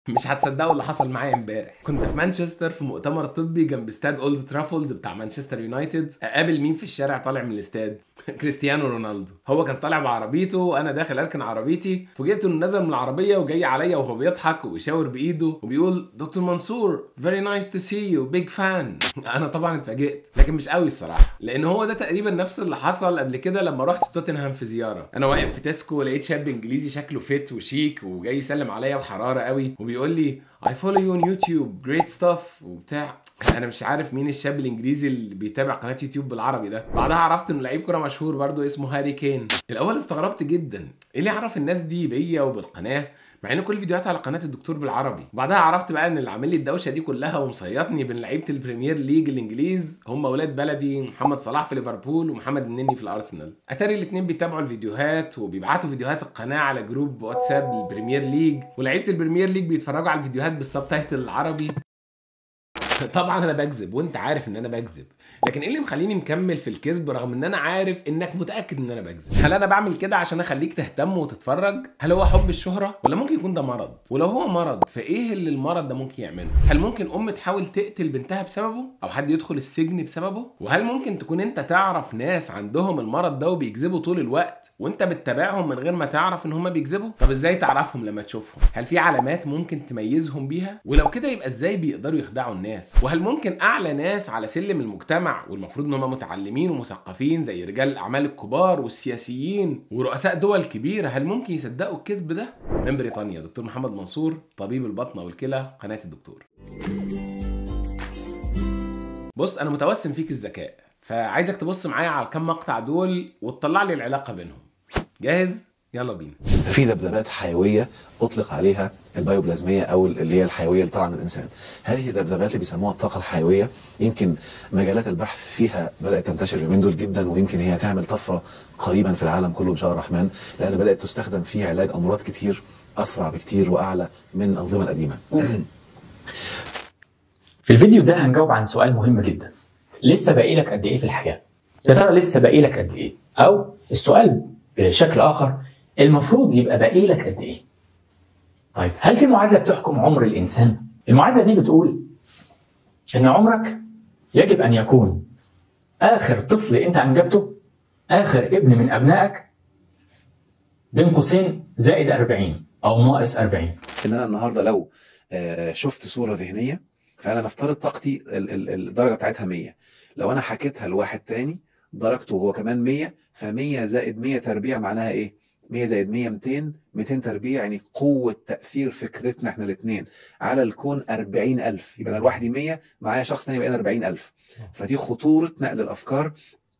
مش هتصدقوا اللي حصل معايا امبارح كنت في مانشستر في مؤتمر طبي جنب استاد اولد ترافولد بتاع مانشستر يونايتد اقابل مين في الشارع طالع من الاستاد كريستيانو رونالدو هو كان طالع بعربيته وانا داخل اركن عربيتي فوجئت انه نزل من العربيه وجاي عليا وهو بيضحك وبيشاور بايده وبيقول دكتور منصور very nice to see you big fan انا طبعا اتفاجئت لكن مش قوي الصراحه لان هو ده تقريبا نفس اللي حصل قبل كده لما رحت توتنهام في زياره انا واقف في تسكو لقيت شاب انجليزي شكله فيت وشيك وجاي يسلم عليا بحراره قوي وبيقول لي I follow you on YouTube great stuff وبتاع انا مش عارف مين الشاب الانجليزي اللي بيتابع قناه يوتيوب بالعربي ده بعدها عرفت انه لعيب كوره مشهور برضه اسمه هاري كين الاول استغربت جدا ايه اللي يعرف الناس دي بيا وبالقناه مع ان كل الفيديوهات على قناه الدكتور بالعربي بعدها عرفت بقى ان اللي عامل لي الدوشه دي كلها ومصيطني بين لعيبه البريمير ليج الانجليز هم اولاد بلدي محمد صلاح في ليفربول ومحمد النني في الارسنال اتاري الاثنين بيتابعوا الفيديوهات وبيبعتوا فيديوهات القناه على جروب واتساب البريمير ليج ولعيبه البريمير ليج بيتفرجوا على الفيديوهات بالسبتايتل العربي طبعا انا بكذب وانت عارف ان انا بكذب لكن ايه اللي مخليني مكمل في الكذب رغم ان انا عارف انك متاكد ان انا بكذب هل انا بعمل كده عشان اخليك تهتم وتتفرج هل هو حب الشهره ولا ممكن يكون ده مرض ولو هو مرض فايه اللي المرض ده ممكن يعمله هل ممكن ام تحاول تقتل بنتها بسببه او حد يدخل السجن بسببه وهل ممكن تكون انت تعرف ناس عندهم المرض ده وبيكذبوا طول الوقت وانت بتتابعهم من غير ما تعرف ان هم بيكذبوا طب ازاي تعرفهم لما تشوفهم هل في علامات ممكن تميزهم بيها ولو كده يبقى ازاي بيقدروا يخدعوا الناس وهل ممكن اعلى ناس على سلم المجتمع والمفروض ان هم متعلمين ومثقفين زي رجال الاعمال الكبار والسياسيين ورؤساء دول كبيره هل ممكن يصدقوا الكذب ده من بريطانيا دكتور محمد منصور طبيب البطنه والكلى قناه الدكتور بص انا متوسم فيك الذكاء فعايزك تبص معايا على الكام مقطع دول وتطلع لي العلاقه بينهم جاهز يلا بينا في ذبذبات حيويه اطلق عليها البيوبلازميه او اللي هي الحيويه اللي طالعه من الانسان. هذه الذبذبات اللي بيسموها الطاقه الحيويه يمكن مجالات البحث فيها بدات تنتشر اليومين دول جدا ويمكن هي تعمل طفره قريبا في العالم كله ان شاء الله الرحمن لان بدات تستخدم في علاج امراض كتير اسرع بكتير واعلى من الانظمه القديمه. في الفيديو ده هنجاوب عن سؤال مهم جدا لسه باقي لك قد ايه في الحياه يا ترى لسه باقي لك قد ايه او السؤال بشكل اخر المفروض يبقى باقي لك قد ايه طيب هل في معادله بتحكم عمر الانسان المعادله دي بتقول ان عمرك يجب ان يكون اخر طفل انت انجبته اخر ابن من ابنائك بين قوسين زائد 40 او ناقص 40 ان انا النهارده لو آه، شفت صوره ذهنيه فانا نفترض طاقتي ال- ال- الدرجه بتاعتها 100 لو انا حكيتها لواحد تاني درجته هو كمان 100 ف100 زائد 100 تربيع معناها ايه 100 زائد 100 200 200 تربيع يعني قوة تأثير فكرتنا احنا الاثنين على الكون 40000 يبقى انا لوحدي 100 معايا شخص تاني يبقى 40000 فدي خطورة نقل الأفكار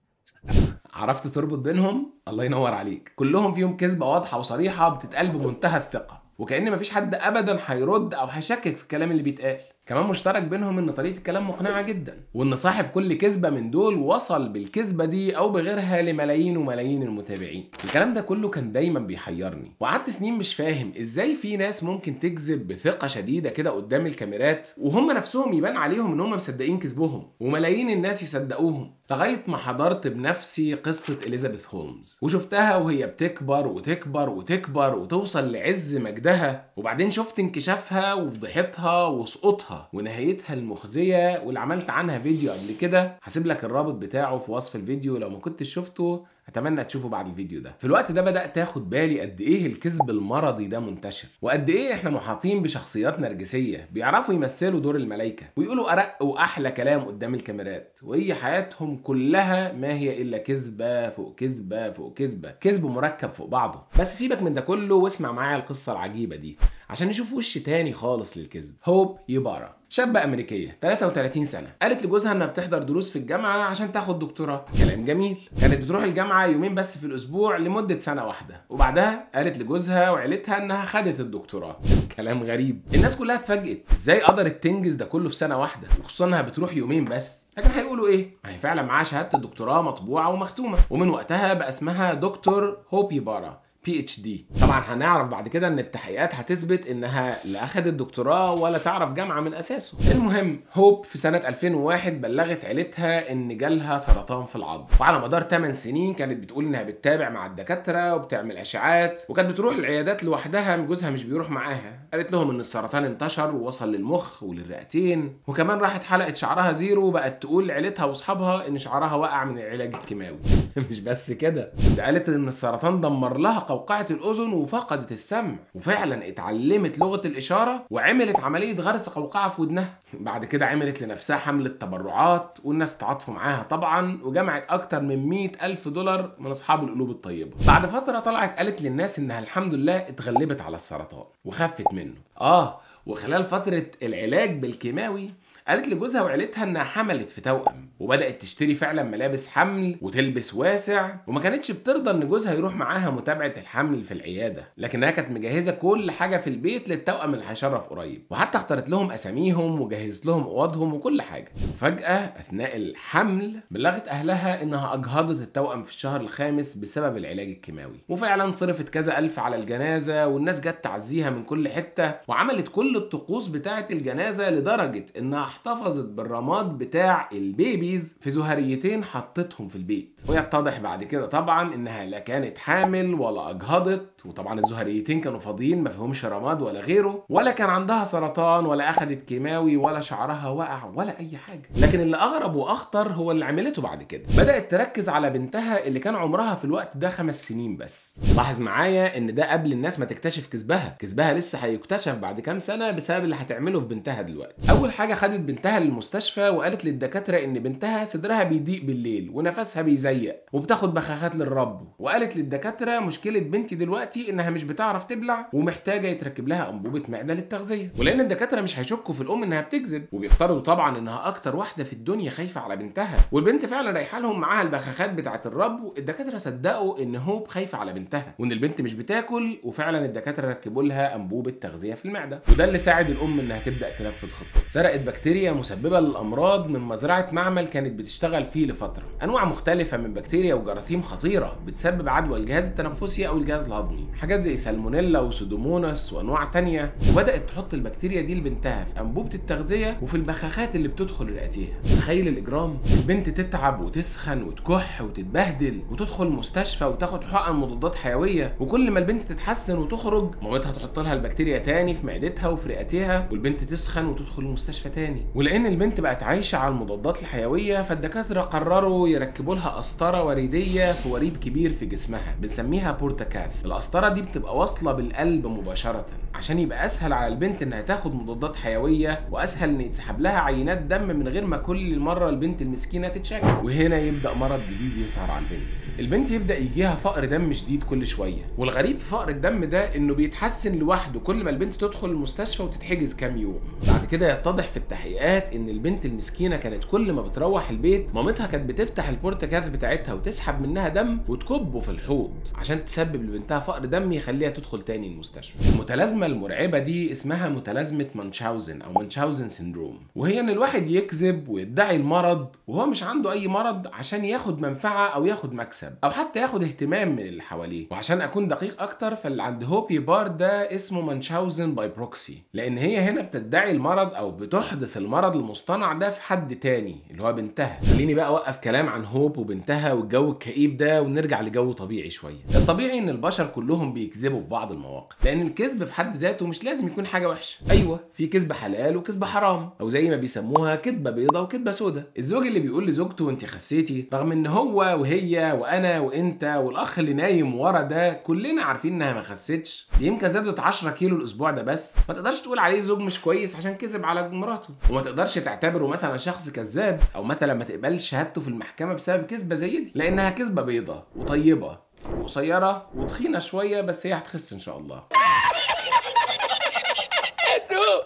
عرفت تربط بينهم الله ينور عليك كلهم فيهم كذبه واضحه وصريحه بتتقال بمنتهى الثقه وكأن مفيش حد ابدا هيرد او هيشكك في الكلام اللي بيتقال كمان مشترك بينهم ان طريقه الكلام مقنعه جدا وان صاحب كل كذبه من دول وصل بالكذبه دي او بغيرها لملايين وملايين المتابعين الكلام ده كله كان دايما بيحيرني وقعدت سنين مش فاهم ازاي في ناس ممكن تكذب بثقه شديده كده قدام الكاميرات وهم نفسهم يبان عليهم ان هم مصدقين كذبهم وملايين الناس يصدقوهم لغايه ما حضرت بنفسي قصه اليزابيث هولمز وشفتها وهي بتكبر وتكبر وتكبر وتوصل لعز مجدها وبعدين شفت انكشافها وفضيحتها وسقوطها ونهايتها المخزيه واللي عملت عنها فيديو قبل كده هسيب لك الرابط بتاعه في وصف الفيديو لو ما كنتش شفته اتمنى تشوفه بعد الفيديو ده في الوقت ده بدات اخد بالي قد ايه الكذب المرضي ده منتشر وقد ايه احنا محاطين بشخصيات نرجسيه بيعرفوا يمثلوا دور الملائكه ويقولوا ارق واحلى كلام قدام الكاميرات وهي حياتهم كلها ما هي الا كذبه فوق كذبه فوق كذبه كذب مركب فوق بعضه بس سيبك من ده كله واسمع معايا القصه العجيبه دي عشان نشوف وش تاني خالص للكذب هوب يبارا شابة أمريكية 33 سنة قالت لجوزها إنها بتحضر دروس في الجامعة عشان تاخد دكتوراه كلام جميل كانت بتروح الجامعة يومين بس في الأسبوع لمدة سنة واحدة وبعدها قالت لجوزها وعيلتها إنها خدت الدكتوراه كلام غريب الناس كلها اتفاجئت إزاي قدرت تنجز ده كله في سنة واحدة وخصوصا إنها بتروح يومين بس لكن هيقولوا ايه؟ ما هي فعلا معاها شهاده الدكتوراه مطبوعه ومختومه ومن وقتها بقى اسمها دكتور هوبي بارا بي اتش دي طبعا هنعرف بعد كده ان التحقيقات هتثبت انها لا اخدت دكتوراه ولا تعرف جامعه من اساسه المهم هوب في سنه 2001 بلغت عيلتها ان جالها سرطان في العظم وعلى مدار 8 سنين كانت بتقول انها بتتابع مع الدكاتره وبتعمل اشعاعات وكانت بتروح العيادات لوحدها جوزها مش بيروح معاها قالت لهم ان السرطان انتشر ووصل للمخ وللرئتين وكمان راحت حلقت شعرها زيرو وبقت تقول لعيلتها واصحابها ان شعرها وقع من العلاج الكيماوي مش بس كده ده قالت ان السرطان دمر لها قوقعه الاذن وفقدت السمع وفعلا اتعلمت لغه الاشاره وعملت عمليه غرس قوقعه في ودنها بعد كده عملت لنفسها حمله تبرعات والناس تعاطفوا معاها طبعا وجمعت اكتر من 100 الف دولار من اصحاب القلوب الطيبه بعد فتره طلعت قالت للناس انها الحمد لله اتغلبت على السرطان وخفت منه اه وخلال فتره العلاج بالكيماوي قالت لجوزها وعيلتها انها حملت في توأم وبدأت تشتري فعلا ملابس حمل وتلبس واسع وما كانتش بترضى ان جوزها يروح معاها متابعة الحمل في العيادة لكنها كانت مجهزة كل حاجة في البيت للتوأم اللي هيشرف قريب وحتى اختارت لهم اساميهم وجهزت لهم اوضهم وكل حاجة وفجأة اثناء الحمل بلغت اهلها انها اجهضت التوأم في الشهر الخامس بسبب العلاج الكيماوي وفعلا صرفت كذا الف على الجنازة والناس جت تعزيها من كل حتة وعملت كل الطقوس بتاعة الجنازة لدرجة انها احتفظت بالرماد بتاع البيبيز في زهريتين حطتهم في البيت ويتضح بعد كده طبعا انها لا كانت حامل ولا اجهضت وطبعا الزهريتين كانوا فاضيين ما فيهمش رماد ولا غيره ولا كان عندها سرطان ولا اخدت كيماوي ولا شعرها وقع ولا اي حاجه لكن اللي اغرب واخطر هو اللي عملته بعد كده بدات تركز على بنتها اللي كان عمرها في الوقت ده خمس سنين بس لاحظ معايا ان ده قبل الناس ما تكتشف كذبها كذبها لسه هيكتشف بعد كام سنه بسبب اللي هتعمله في بنتها دلوقتي اول حاجه خدت بنتها للمستشفى وقالت للدكاتره ان بنتها صدرها بيضيق بالليل ونفسها بيزيق وبتاخد بخاخات للرب وقالت للدكاتره مشكله بنتي دلوقتي انها مش بتعرف تبلع ومحتاجه يتركب لها انبوبه معده للتغذيه ولان الدكاتره مش هيشكوا في الام انها بتكذب وبيفترضوا طبعا انها اكتر واحده في الدنيا خايفه على بنتها والبنت فعلا رايحه لهم معاها البخاخات بتاعه الرب الدكاتره صدقوا ان هوب خايفه على بنتها وان البنت مش بتاكل وفعلا الدكاتره ركبوا لها انبوبه تغذيه في المعده وده اللي ساعد الام انها تبدا تنفذ خطتها سرقت بكتيريا مسببه للامراض من مزرعه معمل كانت بتشتغل فيه لفتره انواع مختلفه من بكتيريا وجراثيم خطيره بتسبب عدوى الجهاز التنفسي او الجهاز الهضمي حاجات زي سالمونيلا وسودوموناس وانواع تانية وبدات تحط البكتيريا دي لبنتها في انبوبه التغذيه وفي البخاخات اللي بتدخل رئتيها تخيل الاجرام البنت تتعب وتسخن وتكح وتتبهدل وتدخل مستشفى وتاخد حقن مضادات حيويه وكل ما البنت تتحسن وتخرج مامتها تحط لها البكتيريا تاني في معدتها وفي رئتها والبنت تسخن وتدخل المستشفى تاني ولان البنت بقت عايشه على المضادات الحيويه فالدكاتره قرروا يركبوا لها قسطره وريديه في وريد كبير في جسمها بنسميها بورتاكاف القسطره دي بتبقى واصله بالقلب مباشره عشان يبقى اسهل على البنت انها تاخد مضادات حيويه واسهل ان يتسحب لها عينات دم من غير ما كل مره البنت المسكينه تتشك وهنا يبدا مرض جديد يظهر على البنت البنت يبدا يجيها فقر دم شديد كل شويه والغريب في فقر الدم ده انه بيتحسن لوحده كل ما البنت تدخل المستشفى وتتحجز كام يوم بعد كده يتضح في التحقيقات ان البنت المسكينه كانت كل ما بتروح البيت مامتها كانت بتفتح البورتاكاف بتاعتها وتسحب منها دم وتكبه في الحوض عشان تسبب لبنتها فقر دم يخليها تدخل تاني المستشفى المتلازمه المرعبه دي اسمها متلازمه مانشاوزن او مانشاوزن سيندروم وهي ان الواحد يكذب ويدعي المرض وهو مش عنده اي مرض عشان ياخد منفعه او ياخد مكسب او حتى ياخد اهتمام من اللي حواليه وعشان اكون دقيق اكتر فاللي عند هوبي بار ده اسمه مانشاوزن باي بروكسي لان هي هنا بتدعي المرض او بتحدث المرض المصطنع ده في حد تاني اللي هو بنتها خليني بقى اوقف كلام عن هوب وبنتها والجو الكئيب ده ونرجع لجو طبيعي شويه الطبيعي ان البشر كلهم بيكذبوا في بعض المواقف لان الكذب في حد ذاته مش لازم يكون حاجه وحشه ايوه في كذب حلال وكذب حرام او زي ما بيسموها كذبه بيضه وكذبه سودا الزوج اللي بيقول لزوجته انت خسيتي رغم ان هو وهي وانا وانت والاخ اللي نايم ورا ده كلنا عارفين انها ما خستش دي يمكن زادت 10 كيلو الاسبوع ده بس ما تقدرش تقول عليه زوج مش كويس عشان كذب على مراته وما تقدرش تعتبره مثلا شخص كذاب او مثلا ما تقبلش شهادته في المحكمه بسبب كذبه زي دي لانها كذبه بيضه وطيبه وقصيره وتخينه شويه بس هي هتخس ان شاء الله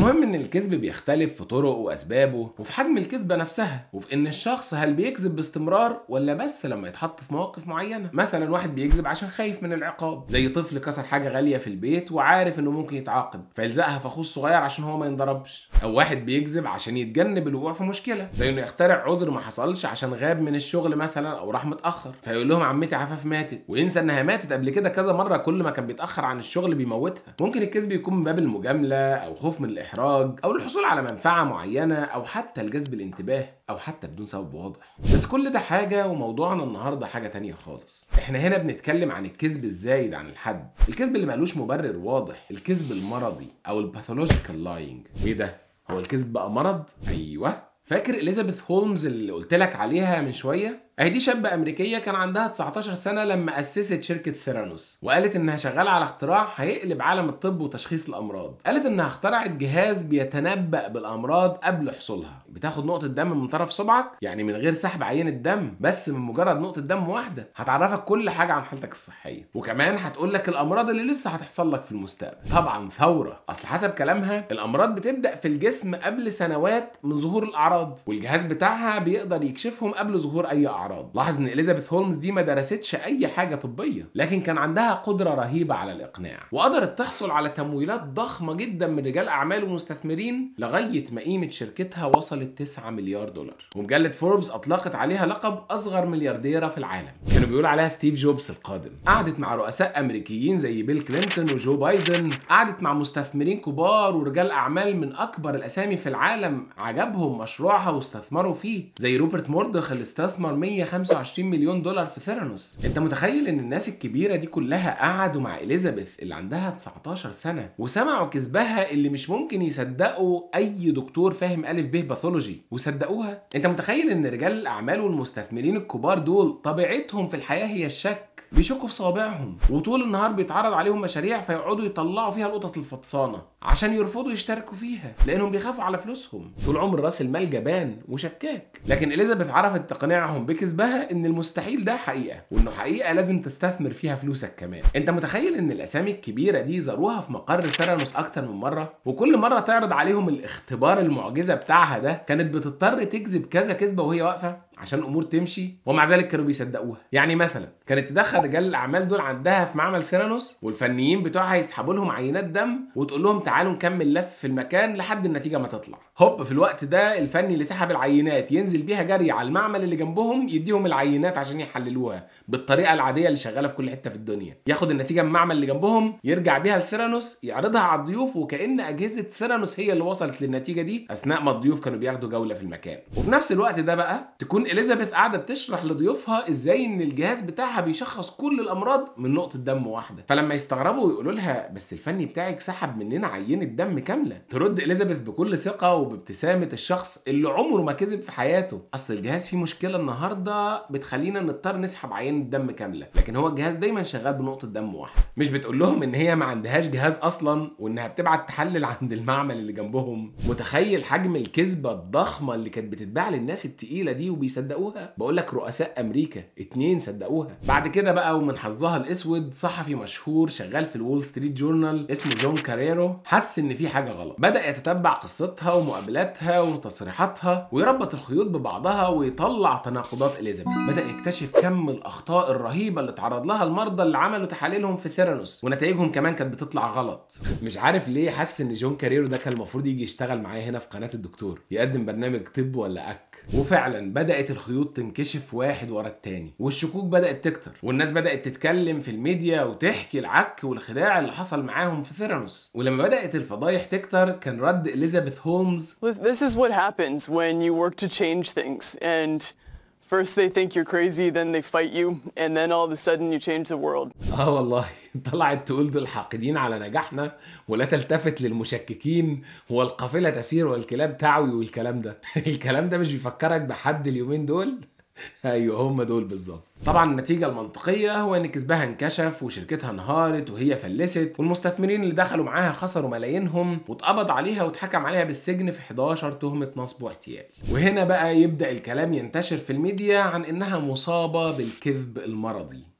المهم ان الكذب بيختلف في طرق واسبابه وفي حجم الكذبه نفسها وفي ان الشخص هل بيكذب باستمرار ولا بس لما يتحط في مواقف معينه مثلا واحد بيكذب عشان خايف من العقاب زي طفل كسر حاجه غاليه في البيت وعارف انه ممكن يتعاقب فيلزقها في اخوه الصغير عشان هو ما ينضربش او واحد بيكذب عشان يتجنب الوقوع في مشكله زي انه يخترع عذر ما حصلش عشان غاب من الشغل مثلا او راح متاخر فيقول لهم عمتي عفاف ماتت وينسى انها ماتت قبل كده كذا مره كل ما كان بيتاخر عن الشغل بيموتها ممكن الكذب يكون من باب المجامله او خوف من الاحراج او الحصول على منفعه معينه او حتى الجذب الانتباه او حتى بدون سبب واضح بس كل ده حاجه وموضوعنا النهارده حاجه تانية خالص احنا هنا بنتكلم عن الكذب الزايد عن الحد الكذب اللي ملوش مبرر واضح الكذب المرضي او الباثولوجيكال لاينج ايه ده هو الكذب بقى مرض ايوه فاكر اليزابيث هولمز اللي قلت لك عليها من شويه اهي دي شابة أمريكية كان عندها 19 سنة لما أسست شركة ثيرانوس وقالت إنها شغالة على اختراع هيقلب عالم الطب وتشخيص الأمراض قالت إنها اخترعت جهاز بيتنبأ بالأمراض قبل حصولها بتاخد نقطة دم من طرف صبعك يعني من غير سحب عينة دم بس من مجرد نقطة دم واحدة هتعرفك كل حاجة عن حالتك الصحية وكمان هتقول لك الأمراض اللي لسه هتحصل لك في المستقبل طبعا ثورة أصل حسب كلامها الأمراض بتبدأ في الجسم قبل سنوات من ظهور الأعراض والجهاز بتاعها بيقدر يكشفهم قبل ظهور أي أعراض لاحظ ان اليزابيث هولمز دي ما درستش اي حاجه طبيه لكن كان عندها قدره رهيبه على الاقناع وقدرت تحصل على تمويلات ضخمه جدا من رجال اعمال ومستثمرين لغايه ما قيمه شركتها وصلت 9 مليار دولار ومجله فوربس اطلقت عليها لقب اصغر مليارديره في العالم كانوا بيقولوا عليها ستيف جوبز القادم قعدت مع رؤساء امريكيين زي بيل كلينتون وجو بايدن قعدت مع مستثمرين كبار ورجال اعمال من اكبر الاسامي في العالم عجبهم مشروعها واستثمروا فيه زي روبرت موردخ اللي استثمر 125 مليون دولار في ثيرانوس انت متخيل ان الناس الكبيره دي كلها قعدوا مع اليزابيث اللي عندها 19 سنه وسمعوا كذبها اللي مش ممكن يصدقوا اي دكتور فاهم الف ب باثولوجي وصدقوها انت متخيل ان رجال الاعمال والمستثمرين الكبار دول طبيعتهم في الحياه هي الشك بيشكوا في صوابعهم وطول النهار بيتعرض عليهم مشاريع فيقعدوا يطلعوا فيها القطط الفطسانه عشان يرفضوا يشتركوا فيها لانهم بيخافوا على فلوسهم طول عمر راس المال جبان وشكاك لكن اليزابيث عرفت تقنعهم بكذبها ان المستحيل ده حقيقه وانه حقيقه لازم تستثمر فيها فلوسك كمان انت متخيل ان الاسامي الكبيره دي زاروها في مقر ثيرانوس اكتر من مره وكل مره تعرض عليهم الاختبار المعجزه بتاعها ده كانت بتضطر تكذب كذا كذبه وهي واقفه عشان الامور تمشي ومع ذلك كانوا بيصدقوها يعني مثلا كانت تدخل رجال الاعمال دول عندها في معمل ثيرانوس والفنيين بتوعها يسحبوا لهم عينات دم وتقول لهم تعالوا نكمل لف في المكان لحد النتيجه ما تطلع هوب في الوقت ده الفني اللي سحب العينات ينزل بيها جري على المعمل اللي جنبهم يديهم العينات عشان يحللوها بالطريقه العاديه اللي شغاله في كل حته في الدنيا ياخد النتيجه من المعمل اللي جنبهم يرجع بيها لثيرانوس يعرضها على الضيوف وكان اجهزه ثيرانوس هي اللي وصلت للنتيجه دي اثناء ما الضيوف كانوا بياخدوا جوله في المكان وفي نفس الوقت ده بقى تكون اليزابيث قاعده بتشرح لضيوفها ازاي ان الجهاز بتاعها بيشخص كل الامراض من نقطه دم واحده فلما يستغربوا ويقولوا لها بس الفني بتاعك سحب مننا عينه دم كامله ترد اليزابيث بكل ثقه وبابتسامه الشخص اللي عمره ما كذب في حياته اصل الجهاز فيه مشكله النهارده بتخلينا نضطر نسحب عينه دم كامله لكن هو الجهاز دايما شغال بنقطه دم واحده مش بتقول لهم ان هي ما عندهاش جهاز اصلا وانها بتبعت تحلل عند المعمل اللي جنبهم متخيل حجم الكذبه الضخمه اللي كانت بتتباع للناس التقيله دي وبيصدقوها بقول لك رؤساء امريكا اتنين صدقوها بعد كده بقى ومن حظها الاسود صحفي مشهور شغال في الول ستريت جورنال اسمه جون كاريرو حس ان في حاجه غلط بدا يتتبع قصتها ومقابلاتها وتصريحاتها ويربط الخيوط ببعضها ويطلع تناقضات اليزابيث بدا يكتشف كم الاخطاء الرهيبه اللي تعرض لها المرضى اللي عملوا تحاليلهم في ثيرانوس ونتائجهم كمان كانت بتطلع غلط مش عارف ليه حس ان جون كاريرو ده كان المفروض يجي يشتغل معايا هنا في قناه الدكتور يقدم برنامج طب ولا اك وفعلا بدات الخيوط تنكشف واحد ورا التاني والشكوك بدات تكتر والناس بدات تتكلم في الميديا وتحكي العك والخداع اللي حصل معاهم في ثيرانوس ولما بدات الفضايح تكتر كان رد اليزابيث هولمز This is what happens when you work to change things. And first they think you're crazy, then they fight you, and then all of a sudden you change the world. اه والله طلعت تقول دول حاقدين على نجاحنا ولا تلتفت للمشككين والقافله تسير والكلاب تعوي والكلام ده الكلام ده مش بيفكرك بحد اليومين دول ايوه هم دول بالظبط طبعا النتيجه المنطقيه هو ان كسبها انكشف وشركتها انهارت وهي فلست والمستثمرين اللي دخلوا معاها خسروا ملايينهم واتقبض عليها واتحكم عليها بالسجن في 11 تهمه نصب واحتيال وهنا بقى يبدا الكلام ينتشر في الميديا عن انها مصابه بالكذب المرضي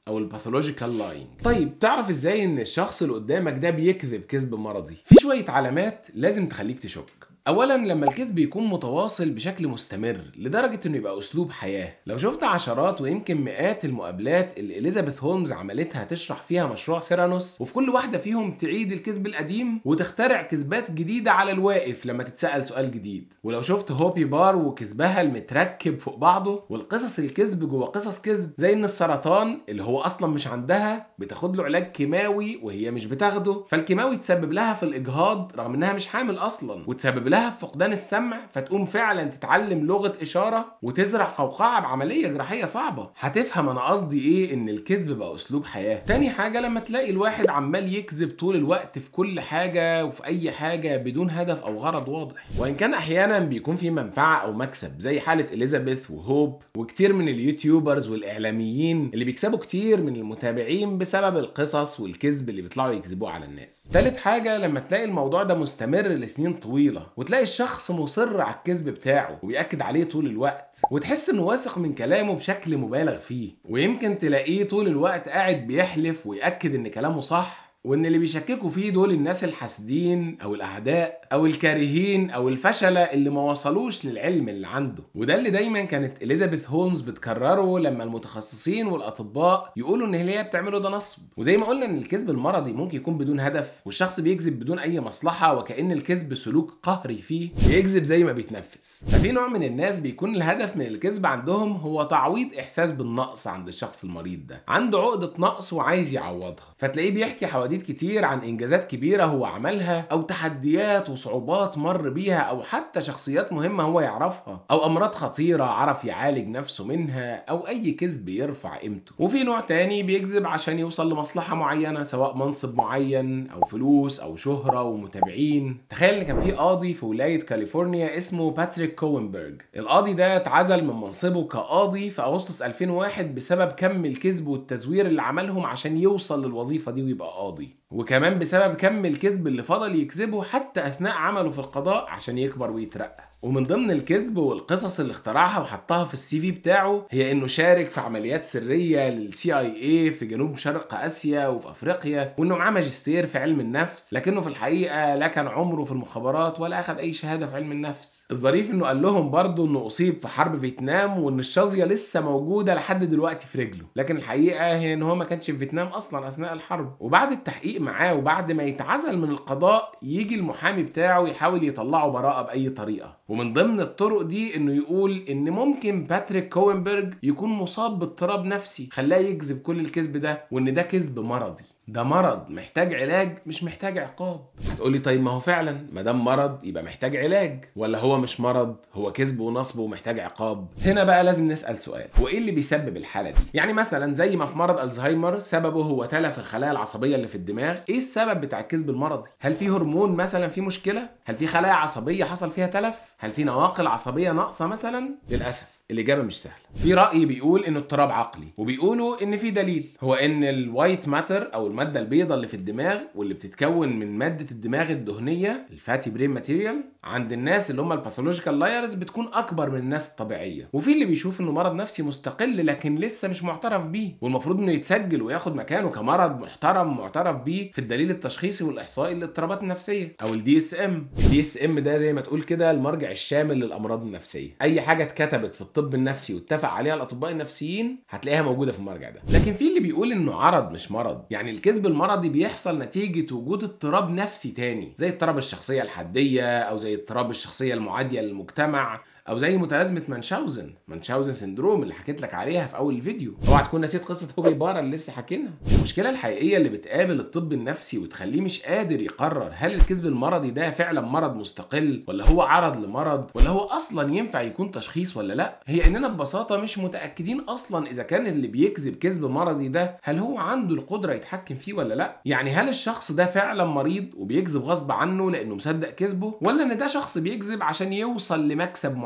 او الباثولوجيكال لاين طيب تعرف ازاي ان الشخص اللي قدامك ده بيكذب كذب مرضي في شويه علامات لازم تخليك تشك اولا لما الكذب يكون متواصل بشكل مستمر لدرجه انه يبقى اسلوب حياه لو شفت عشرات ويمكن مئات المقابلات اللي اليزابيث هولمز عملتها تشرح فيها مشروع ثيرانوس وفي كل واحده فيهم تعيد الكذب القديم وتخترع كذبات جديده على الواقف لما تتسال سؤال جديد ولو شفت هوبي بار وكذبها المتركب فوق بعضه والقصص الكذب جوه قصص كذب زي ان السرطان اللي هو اصلا مش عندها بتاخد له علاج كيماوي وهي مش بتاخده فالكيماوي تسبب لها في الاجهاض رغم انها مش حامل اصلا وتسبب لها في فقدان السمع فتقوم فعلا تتعلم لغه اشاره وتزرع قوقعه بعمليه جراحيه صعبه هتفهم انا قصدي ايه ان الكذب بقى اسلوب حياه تاني حاجه لما تلاقي الواحد عمال يكذب طول الوقت في كل حاجه وفي اي حاجه بدون هدف او غرض واضح وان كان احيانا بيكون في منفعه او مكسب زي حاله اليزابيث وهوب وكتير من اليوتيوبرز والاعلاميين اللي بيكسبوا كتير من المتابعين بسبب القصص والكذب اللي بيطلعوا يكذبوه على الناس تالت حاجه لما تلاقي الموضوع ده مستمر لسنين طويله وتلاقي الشخص مصر على الكذب بتاعه وبيأكد عليه طول الوقت وتحس انه واثق من كلامه بشكل مبالغ فيه ويمكن تلاقيه طول الوقت قاعد بيحلف ويأكد ان كلامه صح وان اللي بيشككوا فيه دول الناس الحاسدين او الاعداء او الكارهين او الفشله اللي ما وصلوش للعلم اللي عنده وده اللي دايما كانت اليزابيث هولمز بتكرره لما المتخصصين والاطباء يقولوا ان اللي هي بتعمله ده نصب وزي ما قلنا ان الكذب المرضي ممكن يكون بدون هدف والشخص بيكذب بدون اي مصلحه وكان الكذب سلوك قهري فيه بيكذب زي ما بيتنفس ففي نوع من الناس بيكون الهدف من الكذب عندهم هو تعويض احساس بالنقص عند الشخص المريض ده عنده عقده نقص وعايز يعوضها فتلاقيه بيحكي حواديت كتير عن انجازات كبيره هو عملها او تحديات وصعوبات مر بيها او حتى شخصيات مهمه هو يعرفها او امراض خطيره عرف يعالج نفسه منها او اي كذب يرفع قيمته وفي نوع تاني بيكذب عشان يوصل لمصلحه معينه سواء منصب معين او فلوس او شهره ومتابعين تخيل ان كان في قاضي في ولايه كاليفورنيا اسمه باتريك كوينبرج القاضي ده اتعزل من منصبه كقاضي في اغسطس 2001 بسبب كم الكذب والتزوير اللي عملهم عشان يوصل للوظيفه دي ويبقى قاضي وكمان بسبب كم الكذب اللي فضل يكذبه حتى اثناء عمله في القضاء عشان يكبر ويترقى ومن ضمن الكذب والقصص اللي اخترعها وحطها في السي في بتاعه هي انه شارك في عمليات سريه للسي اي اي في جنوب شرق اسيا وفي افريقيا وانه معاه ماجستير في علم النفس لكنه في الحقيقه لا كان عمره في المخابرات ولا اخذ اي شهاده في علم النفس الظريف انه قال لهم برضه انه اصيب في حرب فيتنام وان الشظيه لسه موجوده لحد دلوقتي في رجله لكن الحقيقه هي ان هو ما كانش في فيتنام اصلا اثناء الحرب وبعد التحقيق معاه وبعد ما يتعزل من القضاء يجي المحامي بتاعه يحاول يطلعه براءه باي طريقه ومن ضمن الطرق دي انه يقول ان ممكن باتريك كوينبرج يكون مصاب باضطراب نفسي خلاه يكذب كل الكذب ده وان ده كذب مرضي ده مرض محتاج علاج مش محتاج عقاب هتقولي طيب ما هو فعلا ما دام مرض يبقى محتاج علاج ولا هو مش مرض هو كذب ونصب ومحتاج عقاب هنا بقى لازم نسال سؤال هو ايه اللي بيسبب الحاله دي يعني مثلا زي ما في مرض الزهايمر سببه هو تلف الخلايا العصبيه اللي في الدماغ ايه السبب بتاع الكذب المرضي هل في هرمون مثلا في مشكله هل في خلايا عصبيه حصل فيها تلف هل في نواقل عصبيه ناقصه مثلا للاسف الإجابة مش سهلة. في رأي بيقول إنه اضطراب عقلي، وبيقولوا إن في دليل هو إن الوايت ماتر أو المادة البيضاء اللي في الدماغ واللي بتتكون من مادة الدماغ الدهنية الفاتي برين ماتيريال عند الناس اللي هم الباثولوجيكال لايرز بتكون أكبر من الناس الطبيعية، وفي اللي بيشوف إنه مرض نفسي مستقل لكن لسه مش معترف بيه، والمفروض إنه يتسجل وياخد مكانه كمرض محترم معترف بيه في الدليل التشخيصي والإحصائي للاضطرابات النفسية أو الدي اس ام. الدي اس ام ده زي ما تقول كده المرجع الشامل للأمراض النفسية. أي حاجة اتكتبت في الطب النفسي واتفق عليها الاطباء النفسيين هتلاقيها موجوده في المرجع ده لكن في اللي بيقول انه عرض مش مرض يعني الكذب المرضي بيحصل نتيجه وجود اضطراب نفسي تاني زي اضطراب الشخصيه الحديه او زي اضطراب الشخصيه المعاديه للمجتمع او زي متلازمه منشاوزن منشاوزن سندروم اللي حكيت لك عليها في اول الفيديو اوعى تكون نسيت قصه هوبي بارا اللي لسه حكينا المشكله الحقيقيه اللي بتقابل الطب النفسي وتخليه مش قادر يقرر هل الكذب المرضي ده فعلا مرض مستقل ولا هو عرض لمرض ولا هو اصلا ينفع يكون تشخيص ولا لا هي اننا ببساطه مش متاكدين اصلا اذا كان اللي بيكذب كذب مرضي ده هل هو عنده القدره يتحكم فيه ولا لا يعني هل الشخص ده فعلا مريض وبيكذب غصب عنه لانه مصدق كذبه ولا ان ده شخص بيكذب عشان يوصل لمكسب معين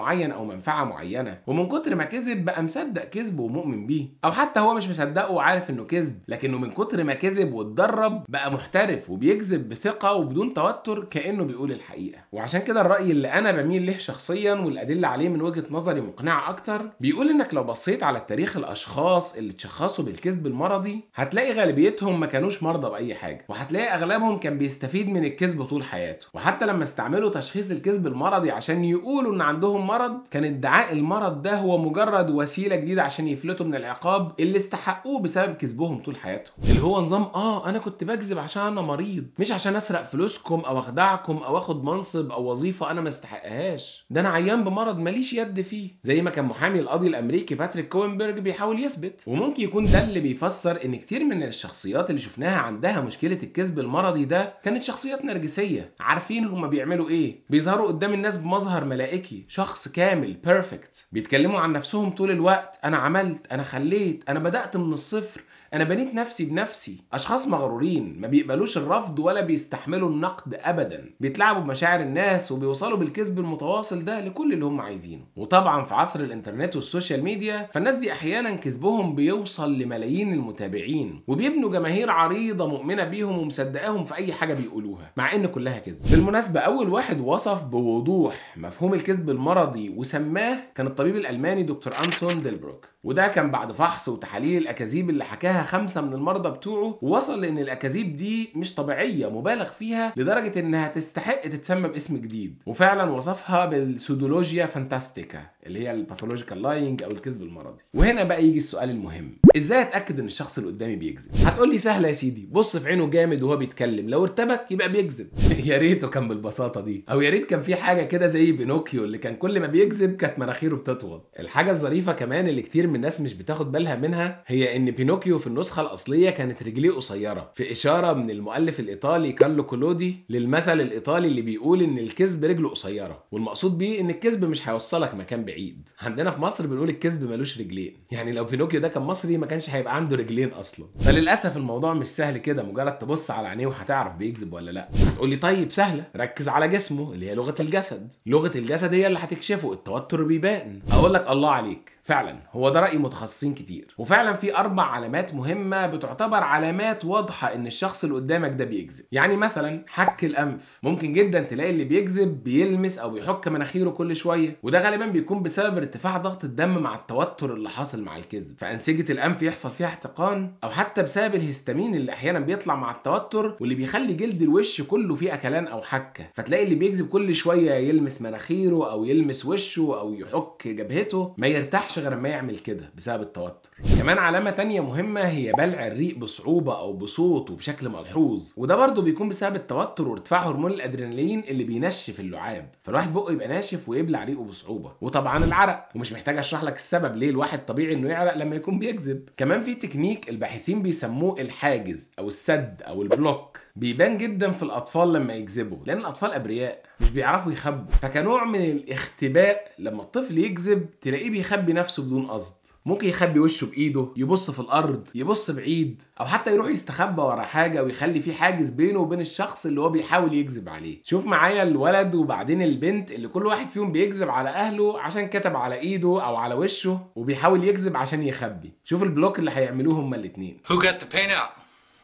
معين او منفعه معينه ومن كتر ما كذب بقى مصدق كذبه ومؤمن بيه او حتى هو مش مصدقه وعارف انه كذب لكنه من كتر ما كذب واتدرب بقى محترف وبيكذب بثقه وبدون توتر كانه بيقول الحقيقه وعشان كده الراي اللي انا بميل له شخصيا والادله عليه من وجهه نظري مقنعه اكتر بيقول انك لو بصيت على التاريخ الاشخاص اللي اتشخصوا بالكذب المرضي هتلاقي غالبيتهم ما كانوش مرضى باي حاجه وهتلاقي اغلبهم كان بيستفيد من الكذب طول حياته وحتى لما استعملوا تشخيص الكذب المرضي عشان يقولوا ان عندهم مرض كان ادعاء المرض ده هو مجرد وسيله جديده عشان يفلتوا من العقاب اللي استحقوه بسبب كذبهم طول حياتهم اللي هو نظام اه انا كنت بكذب عشان انا مريض مش عشان اسرق فلوسكم او اخدعكم او اخد منصب او وظيفه انا ما استحقهاش ده انا عيان بمرض ماليش يد فيه زي ما كان محامي القاضي الامريكي باتريك كوينبرج بيحاول يثبت وممكن يكون ده اللي بيفسر ان كتير من الشخصيات اللي شفناها عندها مشكله الكذب المرضي ده كانت شخصيات نرجسيه عارفين هما بيعملوا ايه بيظهروا قدام الناس بمظهر ملائكي شخص كامل بيرفكت بيتكلموا عن نفسهم طول الوقت انا عملت انا خليت انا بدات من الصفر انا بنيت نفسي بنفسي اشخاص مغرورين ما بيقبلوش الرفض ولا بيستحملوا النقد ابدا بيتلاعبوا بمشاعر الناس وبيوصلوا بالكذب المتواصل ده لكل اللي هم عايزينه وطبعا في عصر الانترنت والسوشيال ميديا فالناس دي احيانا كذبهم بيوصل لملايين المتابعين وبيبنوا جماهير عريضه مؤمنه بيهم ومصدقاهم في اي حاجه بيقولوها مع ان كلها كذب بالمناسبه اول واحد وصف بوضوح مفهوم الكذب المرضي وسماه كان الطبيب الالماني دكتور انتون ديلبروك وده كان بعد فحص وتحاليل الاكاذيب اللي حكاها خمسه من المرضى بتوعه ووصل لان الاكاذيب دي مش طبيعيه مبالغ فيها لدرجه انها تستحق تتسمى باسم جديد وفعلا وصفها بالسودولوجيا فانتاستيكا اللي هي الباثولوجيكال لاينج او الكذب المرضي وهنا بقى يجي السؤال المهم ازاي اتاكد ان الشخص اللي قدامي بيكذب هتقول لي سهله يا سيدي بص في عينه جامد وهو بيتكلم لو ارتبك يبقى بيكذب يا ريته كان بالبساطه دي او يا ريت كان في حاجه كده زي بينوكيو اللي كان كل ما بيكذب كانت مناخيره بتطول الحاجه الظريفه كمان اللي كتير من الناس مش بتاخد بالها منها هي ان بينوكيو في النسخه الاصليه كانت رجليه قصيره في اشاره من المؤلف الايطالي كارلو كولودي للمثل الايطالي اللي بيقول ان الكذب رجله قصيره والمقصود بيه ان الكذب مش هيوصلك مكان بعيد عندنا في مصر بنقول الكذب ملوش رجلين يعني لو بينوكيو ده كان مصري ما كانش هيبقى عنده رجلين اصلا فللاسف الموضوع مش سهل كده مجرد تبص على عينيه وهتعرف بيكذب ولا لا هتقول لي طيب سهله ركز على جسمه اللي هي لغه الجسد لغه الجسد هي اللي هتكشفه التوتر بيبان اقول لك الله عليك فعلا هو ده راي متخصصين كتير وفعلا في اربع علامات مهمه بتعتبر علامات واضحه ان الشخص اللي قدامك ده بيكذب يعني مثلا حك الانف ممكن جدا تلاقي اللي بيكذب بيلمس او بيحك مناخيره كل شويه وده غالبا بيكون بسبب ارتفاع ضغط الدم مع التوتر اللي حاصل مع الكذب فانسجه الانف يحصل فيها احتقان او حتى بسبب الهستامين اللي احيانا بيطلع مع التوتر واللي بيخلي جلد الوش كله فيه اكلان او حكه فتلاقي اللي بيكذب كل شويه يلمس مناخيره او يلمس وشه او يحك جبهته ما يرتاحش غير ما يعمل كده بسبب التوتر كمان علامه تانية مهمه هي بلع الريق بصعوبه او بصوت وبشكل ملحوظ وده برضه بيكون بسبب التوتر وارتفاع هرمون الادرينالين اللي بينشف اللعاب فالواحد بقه يبقى ناشف ويبلع ريقه بصعوبه وطبعا العرق ومش محتاج اشرح لك السبب ليه الواحد طبيعي انه يعرق لما يكون بيكذب كمان في تكنيك الباحثين بيسموه الحاجز او السد او البلوك بيبان جدا في الاطفال لما يكذبوا لان الاطفال ابرياء مش بيعرفوا يخبوا فكنوع من الاختباء لما الطفل يكذب تلاقيه بيخبي نفسه بدون قصد ممكن يخبي وشه بايده يبص في الارض يبص بعيد او حتى يروح يستخبى ورا حاجه ويخلي في حاجز بينه وبين الشخص اللي هو بيحاول يكذب عليه شوف معايا الولد وبعدين البنت اللي كل واحد فيهم بيكذب على اهله عشان كتب على ايده او على وشه وبيحاول يكذب عشان يخبي شوف البلوك اللي هيعملوه هما الاتنين Who got the paint out?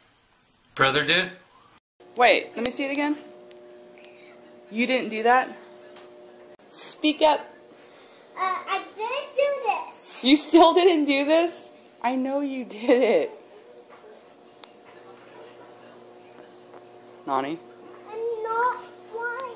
Brother did? Wait, let me see it again. You didn't do that? Speak up. Uh, I didn't do this. You still didn't do this? I know you did it. Nani? I'm not one.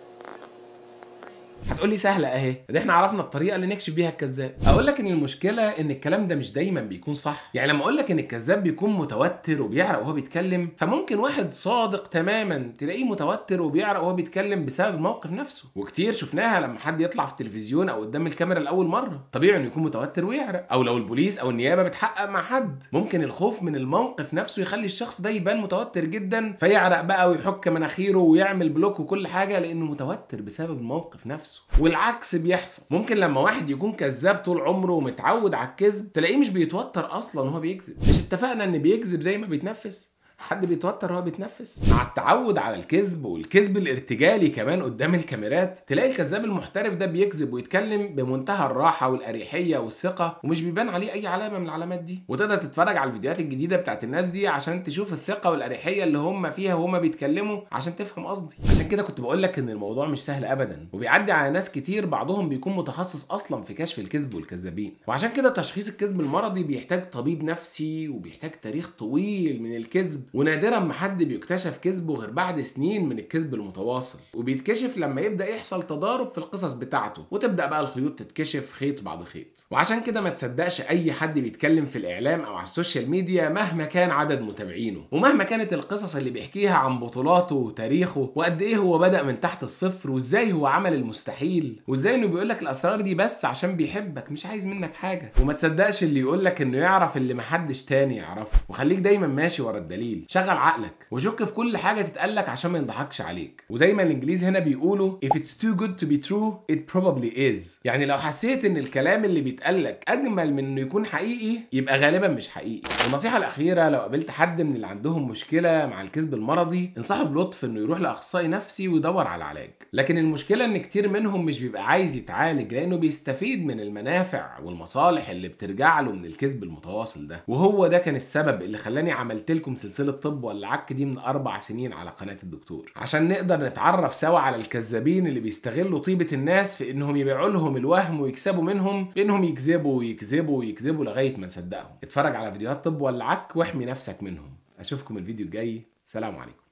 هتقولي سهله اهي ده احنا عرفنا الطريقه اللي نكشف بيها الكذاب اقول لك ان المشكله ان الكلام ده مش دايما بيكون صح يعني لما اقول لك ان الكذاب بيكون متوتر وبيعرق وهو بيتكلم فممكن واحد صادق تماما تلاقيه متوتر وبيعرق وهو بيتكلم بسبب الموقف نفسه وكتير شفناها لما حد يطلع في التلفزيون او قدام الكاميرا لاول مره طبيعي انه يكون متوتر ويعرق او لو البوليس او النيابه بتحقق مع حد ممكن الخوف من الموقف نفسه يخلي الشخص ده يبان متوتر جدا فيعرق بقى ويحك مناخيره ويعمل بلوك وكل حاجه لانه متوتر بسبب الموقف نفسه والعكس بيحصل ممكن لما واحد يكون كذاب طول عمره ومتعود على الكذب تلاقيه مش بيتوتر اصلا وهو بيكذب مش اتفقنا ان بيكذب زي ما بيتنفس حد بيتوتر وهو بيتنفس مع التعود على الكذب والكذب الارتجالي كمان قدام الكاميرات تلاقي الكذاب المحترف ده بيكذب ويتكلم بمنتهى الراحه والاريحيه والثقه ومش بيبان عليه اي علامه من العلامات دي وتقدر تتفرج على الفيديوهات الجديده بتاعت الناس دي عشان تشوف الثقه والاريحيه اللي هم فيها وهم بيتكلموا عشان تفهم قصدي عشان كده كنت بقول لك ان الموضوع مش سهل ابدا وبيعدي على ناس كتير بعضهم بيكون متخصص اصلا في كشف الكذب والكذابين وعشان كده تشخيص الكذب المرضي بيحتاج طبيب نفسي وبيحتاج تاريخ طويل من الكذب ونادرا ما حد بيكتشف كذبه غير بعد سنين من الكذب المتواصل وبيتكشف لما يبدا يحصل تضارب في القصص بتاعته وتبدا بقى الخيوط تتكشف خيط بعد خيط وعشان كده ما تصدقش اي حد بيتكلم في الاعلام او على السوشيال ميديا مهما كان عدد متابعينه ومهما كانت القصص اللي بيحكيها عن بطولاته وتاريخه وقد ايه هو بدا من تحت الصفر وازاي هو عمل المستحيل وازاي انه بيقول لك الاسرار دي بس عشان بيحبك مش عايز منك حاجه وما تصدقش اللي يقول لك انه يعرف اللي محدش تاني يعرفه وخليك دايما ماشي ورا الدليل شغل عقلك وشك في كل حاجه تتقالك عشان ما يضحكش عليك وزي ما الانجليز هنا بيقولوا if it's too good to be true it probably is يعني لو حسيت ان الكلام اللي بيتقالك اجمل من انه يكون حقيقي يبقى غالبا مش حقيقي والنصيحه الاخيره لو قابلت حد من اللي عندهم مشكله مع الكذب المرضي انصحه بلطف انه يروح لاخصائي نفسي ويدور على علاج لكن المشكله ان كتير منهم مش بيبقى عايز يتعالج لانه بيستفيد من المنافع والمصالح اللي بترجع له من الكذب المتواصل ده وهو ده كان السبب اللي خلاني عملت لكم سلسله طب ولا عك دي من اربع سنين على قناه الدكتور عشان نقدر نتعرف سوا على الكذابين اللي بيستغلوا طيبه الناس في انهم يبيعوا لهم الوهم ويكسبوا منهم بانهم يكذبوا ويكذبوا ويكذبوا لغايه ما نصدقهم اتفرج على فيديوهات طب ولا عك واحمي نفسك منهم اشوفكم الفيديو الجاي سلام عليكم